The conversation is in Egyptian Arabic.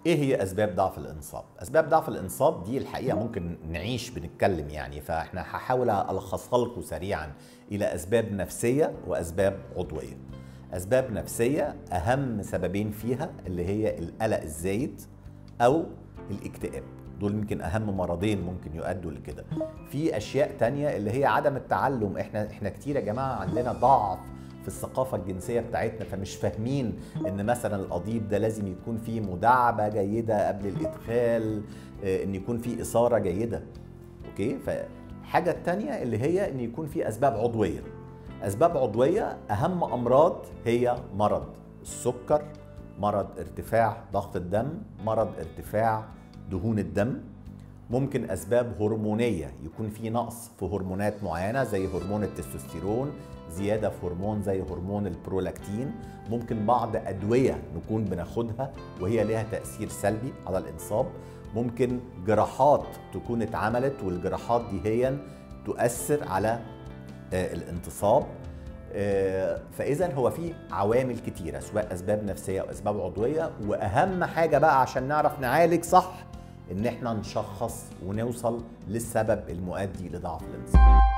ايه هي اسباب ضعف الانصاب اسباب ضعف الانصاب دي الحقيقه ممكن نعيش بنتكلم يعني فاحنا هحاول الخصها لكم سريعا الى اسباب نفسيه واسباب عضويه اسباب نفسيه اهم سببين فيها اللي هي القلق الزايد او الاكتئاب دول يمكن اهم مرضين ممكن يؤدوا لكده في اشياء تانية اللي هي عدم التعلم احنا احنا كتير يا جماعه عندنا ضعف في الثقافه الجنسيه بتاعتنا فمش فاهمين ان مثلا القضيب ده لازم يكون فيه مداعبه جيده قبل الادخال آه، ان يكون فيه اثاره جيده اوكي فالحاجه التانية اللي هي ان يكون في اسباب عضويه اسباب عضويه اهم امراض هي مرض السكر مرض ارتفاع ضغط الدم مرض ارتفاع دهون الدم ممكن اسباب هرمونيه يكون في نقص في هرمونات معينه زي هرمون التستوستيرون زياده في هرمون زي هرمون البرولاكتين ممكن بعض ادويه نكون بناخدها وهي لها تاثير سلبي على الانصاب ممكن جراحات تكون اتعملت والجراحات دي هي تؤثر على آه، الانتصاب آه، فاذا هو في عوامل كتيره سواء اسباب نفسيه او اسباب عضويه واهم حاجه بقى عشان نعرف نعالج صح ان احنا نشخص ونوصل للسبب المؤدي لضعف الانصاب